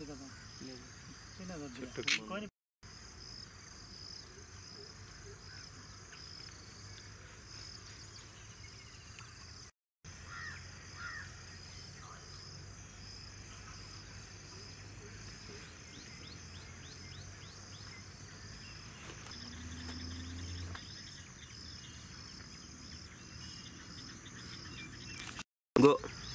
go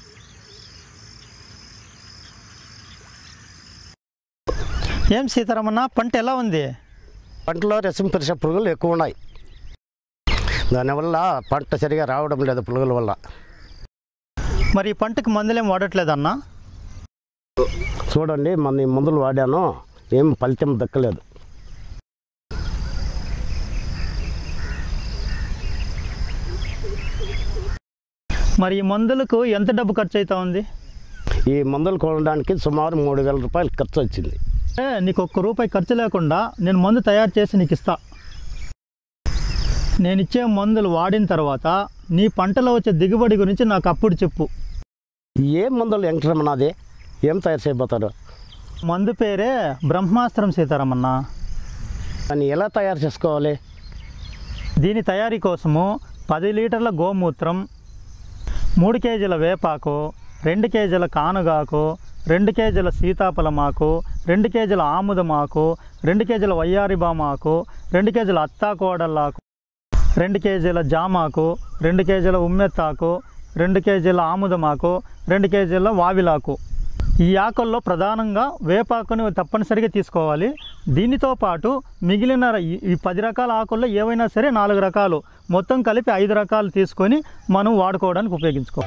ఏం సీతారామన్న పంట ఎలా ఉంది పంటలో రసం పరిసే పురుగులు ఎక్కువ ఉన్నాయి దానివల్ల పంట సరిగా రావడం లేదు పురుగుల వల్ల మరి ఈ పంటకి మందులేం వాడట్లేదన్నా చూడండి మన ఈ మందులు వాడాను ఏం ఫలితం దక్కలేదు మరి ఈ మందులకు ఎంత డబ్బు ఖర్చు అవుతా ఉంది ఈ మందులు కొనడానికి సుమారు మూడు వేల రూపాయలు ఖర్చు వచ్చింది ఏ, నీకు ఒక్క రూపాయి ఖర్చు లేకుండా నేను మందు తయారు చేసి నీకు ఇస్తా నేను ఇచ్చే మందులు వాడిన తర్వాత నీ పంటలో వచ్చే దిగుబడి గురించి నాకు అప్పుడు చెప్పు ఏం మందులు వెంకటరమణది ఏం తయారు చేయబోతారు మందు పేరే బ్రహ్మాస్త్రం సీతారామన్న దాన్ని ఎలా తయారు చేసుకోవాలి దీని తయారీ కోసము పది లీటర్ల గోమూత్రం మూడు కేజీల వేపాకు రెండు కేజీల కానుగాకు రెండు కేజీల సీతాఫలమాకు రెండు కేజీల ఆముదమాకు రెండు కేజీల వయ్యారిబామాకు రెండు కేజీల అత్తాకోడల్లాకు రెండు కేజీల జామాకు రెండు కేజీల ఉమ్మెత్తాకు రెండు కేజీల ఆముదమాకు రెండు కేజీల వావిలాకు ఈ ఆకుల్లో ప్రధానంగా వేపాకుని తప్పనిసరిగా తీసుకోవాలి దీనితో పాటు మిగిలిన ఈ- ఈ పది రకాల ఆకుల్లో ఏవైనా సరే నాలుగు రకాలు మొత్తం కలిపి ఐదు రకాలు తీసుకొని మనం వాడుకోవడానికి ఉపయోగించుకో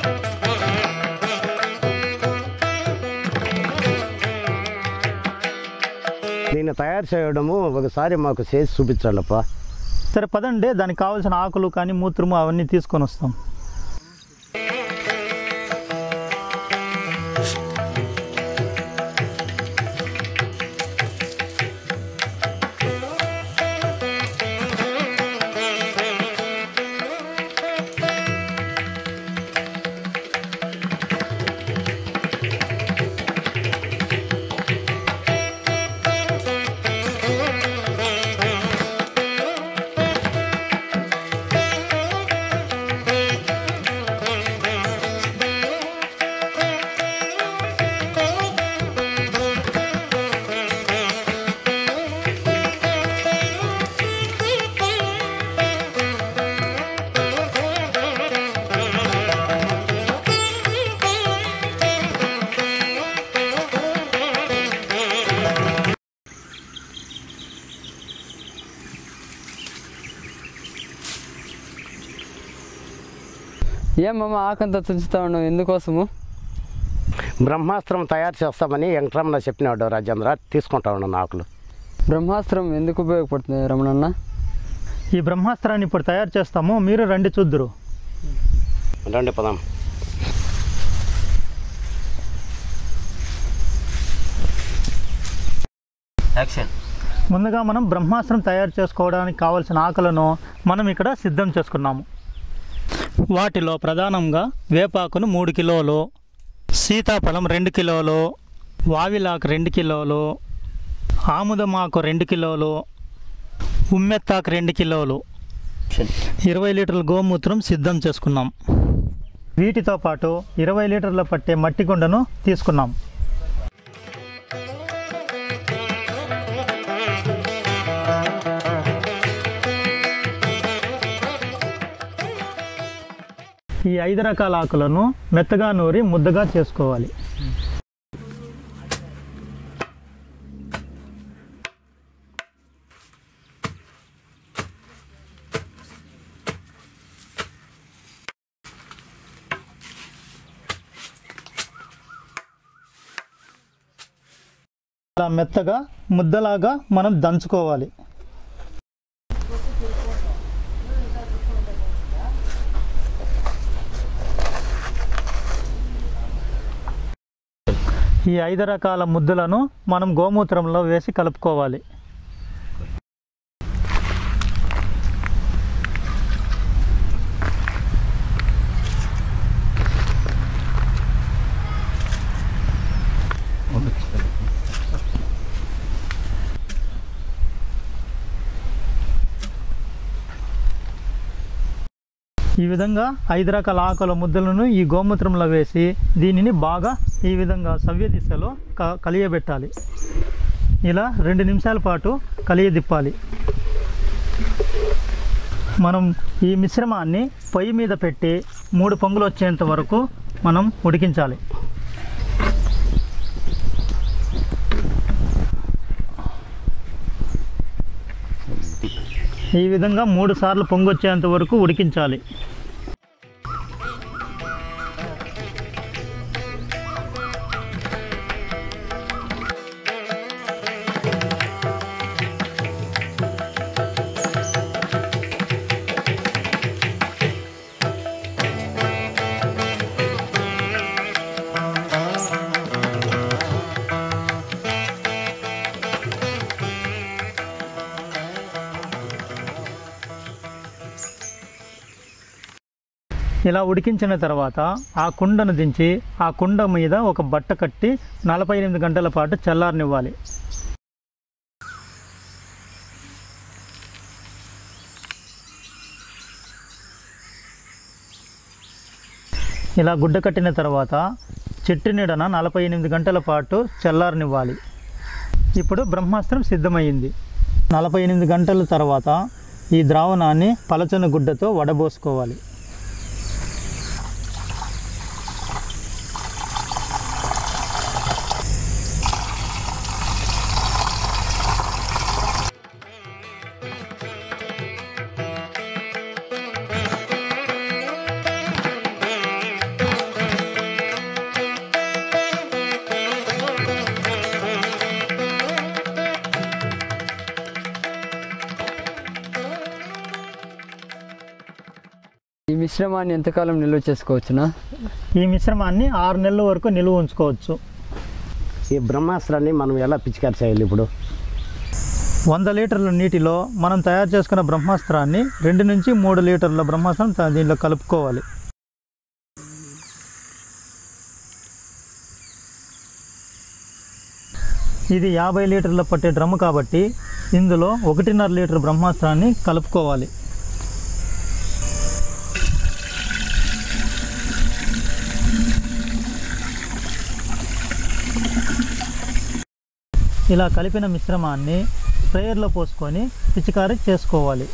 దీన్ని తయారు చేయడము ఒకసారి మాకు చేసి చూపించండి అప్ప సరే పదండి దానికి కావాల్సిన ఆకులు కానీ మూత్రము అవన్నీ తీసుకొని వస్తాం ఏమమ్మ ఆకంతా తుంచుతా ఉన్నావు ఎందుకోసము బ్రహ్మాస్త్రం తయారు చేస్తామని వెంకటరమణ చెప్పినాడు రాజేంద్ర తీసుకుంటా ఉన్నాను ఆకులు బ్రహ్మాస్త్రం ఎందుకు ఉపయోగపడుతుంది రమణన్న ఈ బ్రహ్మాస్త్రాన్ని ఇప్పుడు తయారు చేస్తాము మీరు రండి చూద్దురు రండి పదాం యాక్షన్ ముందుగా మనం బ్రహ్మాస్త్రం తయారు చేసుకోవడానికి కావాల్సిన ఆకులను మనం ఇక్కడ సిద్ధం చేసుకున్నాము వాటిలో ప్రధానంగా వేపాకును మూడు కిలోలు సీతాఫలం రెండు కిలోలు వావిలాకు రెండు కిలోలు ఆముదమాకు రెండు కిలోలు ఉమ్మెత్తాకు రెండు కిలోలు ఇరవై లీటర్ల గోమూత్రం సిద్ధం చేసుకున్నాం వీటితో పాటు ఇరవై లీటర్ల పట్టే మట్టి గుండను తీసుకున్నాం ఈ ఐదు రకాల ఆకులను మెత్తగా నూరి ముద్దగా చేసుకోవాలి ఇలా మెత్తగా ముద్దలాగా మనం దంచుకోవాలి ఈ ఐదు రకాల ముద్దలను మనం గోమూత్రంలో వేసి కలుపుకోవాలి ఈ విధంగా ఐదు రకాల ఆకుల ముద్దలను ఈ గోమూత్రంలో వేసి దీనిని బాగా ఈ విధంగా సవ్య దిశలో క కలియబెట్టాలి ఇలా రెండు నిమిషాల పాటు కలియదిప్పాలి మనం ఈ మిశ్రమాన్ని పొయ్యి మీద పెట్టి మూడు పొంగులు వచ్చేంత వరకు మనం ఉడికించాలి ఈ విధంగా మూడు సార్లు పొంగొచ్చేంత వరకు ఉడికించాలి ఇలా ఉడికించిన తర్వాత ఆ కుండను దించి ఆ కుండ మీద ఒక బట్ట కట్టి నలభై ఎనిమిది గంటల పాటు చల్లారనివ్వాలి ఇలా గుడ్డ కట్టిన తర్వాత చెట్టు నీడన నలభై ఎనిమిది గంటల పాటు చల్లారనివ్వాలి ఇప్పుడు బ్రహ్మాస్త్రం సిద్ధమైంది నలభై ఎనిమిది గంటల తర్వాత ఈ ద్రావణాన్ని పలచని గుడ్డతో వడబోసుకోవాలి ఈ మిశ్రమాన్ని ఎంతకాలం నిల్వ చేసుకోవచ్చునా ఈ మిశ్రమాన్ని ఆరు నెలల వరకు నిలువ ఉంచుకోవచ్చు ఈ బ్రహ్మాస్త్రాన్ని మనం ఎలా పిచికారి చేయాలి ఇప్పుడు వంద లీటర్ల నీటిలో మనం తయారు చేసుకున్న బ్రహ్మాస్త్రాన్ని రెండు నుంచి మూడు లీటర్ల బ్రహ్మాస్త్రం త- దీంట్లో కలుపుకోవాలి ఇది యాభై లీటర్ల పట్టే డ్రమ్ము కాబట్టి ఇందులో ఒకటిన్నర లీటర్ బ్రహ్మాస్త్రాన్ని కలుపుకోవాలి ఇలా కలిపిన మిశ్రమాన్ని స్ప్రేయర్లో పోసుకొని పిచికారీ చేసుకోవాలి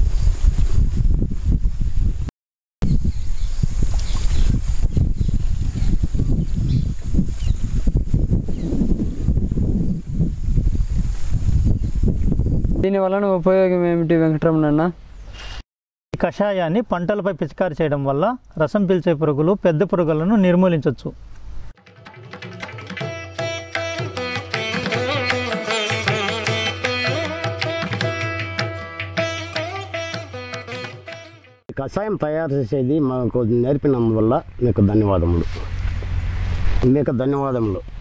దీని వలన ఉపయోగం ఏమిటి వెంకటరమణన్న ఈ కషాయాన్ని పంటలపై పిచికారీ చేయడం వల్ల రసం పీల్చే పురుగులు పెద్ద పురుగులను నిర్మూలించవచ్చు ఈ కషాయం తయారు చేసేది మాకు నేర్పినందువల్ల మీకు ధన్యవాదములు మీకు ధన్యవాదములు